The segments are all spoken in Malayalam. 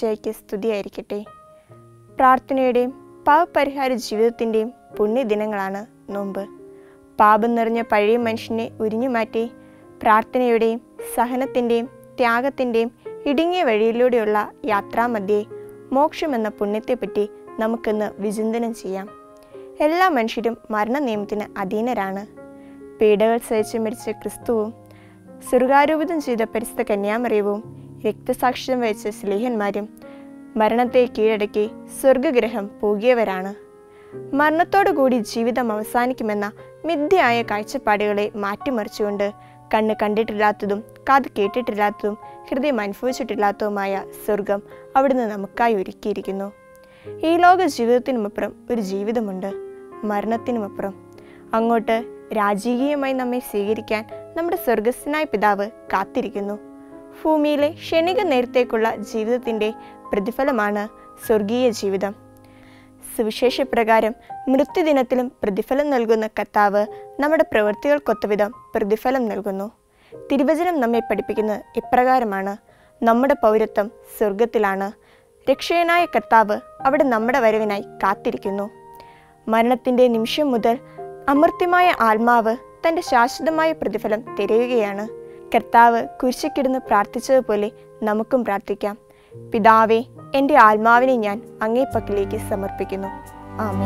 ഈശോയ്ക്ക് സ്തുതിയായിരിക്കട്ടെ പ്രാർത്ഥനയുടെയും പാവപരിഹാര ജീവിതത്തിൻ്റെയും പുണ്യദിനങ്ങളാണ് നോമ്പ് പാപം നിറഞ്ഞ പഴയ മനുഷ്യനെ ഉരിഞ്ഞുമാറ്റി പ്രാർത്ഥനയുടെയും സഹനത്തിൻ്റെയും ത്യാഗത്തിൻ്റെയും ഇടുങ്ങിയ വഴിയിലൂടെയുള്ള യാത്രാമധ്യേ മോക്ഷമെന്ന പുണ്യത്തെപ്പറ്റി നമുക്കിന്ന് വിചിന്തനം ചെയ്യാം എല്ലാ മനുഷ്യരും മരണ നിയമത്തിന് അധീനരാണ് പീഡകൾ സഹിച്ച് മരിച്ച ക്രിസ്തുവും സ്വർഗാരൂപിതം ചെയ്ത പരിസ്ഥ കന്യാമറിയവും രക്തസാക്ഷ്യം വഹിച്ച സ്ലീഹന്മാരും മരണത്തെ കീഴടക്കി സ്വർഗഗ്രഹം പോകിയവരാണ് മരണത്തോടുകൂടി ജീവിതം അവസാനിക്കുമെന്ന മിഥ്യയായ കാഴ്ചപ്പാടുകളെ മാറ്റിമറിച്ചുകൊണ്ട് കണ്ണ് കണ്ടിട്ടില്ലാത്തതും കാത് കേട്ടിട്ടില്ലാത്തതും ഹൃദയം അനുഭവിച്ചിട്ടില്ലാത്തതുമായ സ്വർഗം അവിടുന്ന് നമുക്കായി ഒരുക്കിയിരിക്കുന്നു ഈ ലോക ജീവിതത്തിനുമപ്പുറം ഒരു ജീവിതമുണ്ട് മരണത്തിനുമപ്പുറം അങ്ങോട്ട് രാജകീയമായി നമ്മെ സ്വീകരിക്കാൻ നമ്മുടെ സ്വർഗസ്ഥനായ പിതാവ് കാത്തിരിക്കുന്നു ഭൂമിയിലെ ക്ഷണിക നേരത്തേക്കുള്ള ജീവിതത്തിൻ്റെ പ്രതിഫലമാണ് സ്വർഗീയ ജീവിതം സുവിശേഷപ്രകാരം മൃത്യുദിനത്തിലും പ്രതിഫലം നൽകുന്ന കർത്താവ് നമ്മുടെ പ്രവൃത്തികൾക്കൊത്തവിധം പ്രതിഫലം നൽകുന്നു തിരുവചനം നമ്മെ പഠിപ്പിക്കുന്നത് ഇപ്രകാരമാണ് നമ്മുടെ പൗരത്വം സ്വർഗത്തിലാണ് രക്ഷകനായ കർത്താവ് അവിടെ നമ്മുടെ വരവിനായി കാത്തിരിക്കുന്നു മരണത്തിൻ്റെ നിമിഷം മുതൽ അമർത്യമായ ആത്മാവ് തൻ്റെ ശാശ്വതമായ പ്രതിഫലം തിരയുകയാണ് കർത്താവ് കുരിശിക്കിടുന്ന് പ്രാർത്ഥിച്ചതുപോലെ നമുക്കും പ്രാർത്ഥിക്കാം പിതാവേ എൻ്റെ ആത്മാവിനെ ഞാൻ അങ്ങേ പക്കലേക്ക് സമർപ്പിക്കുന്നു ആമേ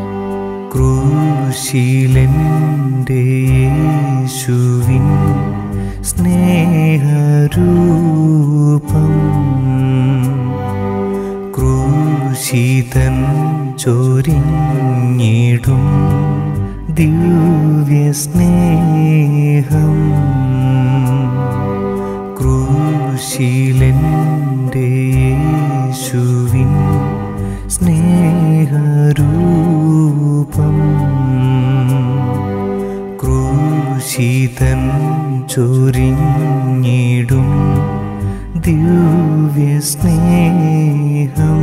ക്രൂശിലെൻ്റെ യേശുവിൻ സ്നേഹരൂപം ക്രൂശിതൻ ചൊരിഞ്ഞിടും ദിവ്യ സ്നേഹം ക്രൂശിലെൻ്റെ യേശുവിൻ സ്നേഹരൂപം ക്രൂശിതൻ ചൊരിഞ്ഞിടും ദിവ്യ സ്നേഹം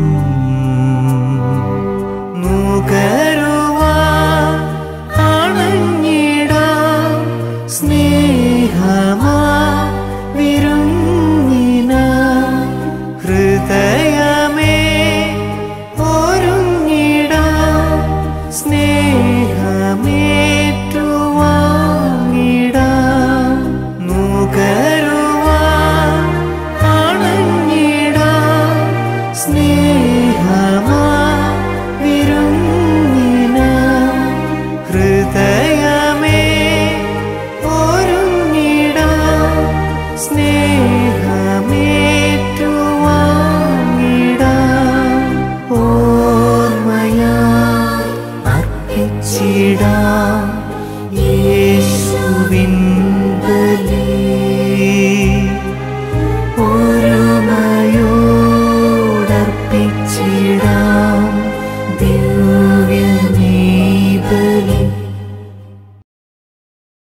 നുകരുവാൻ അണഞ്ഞിടാം സ്നേഹമ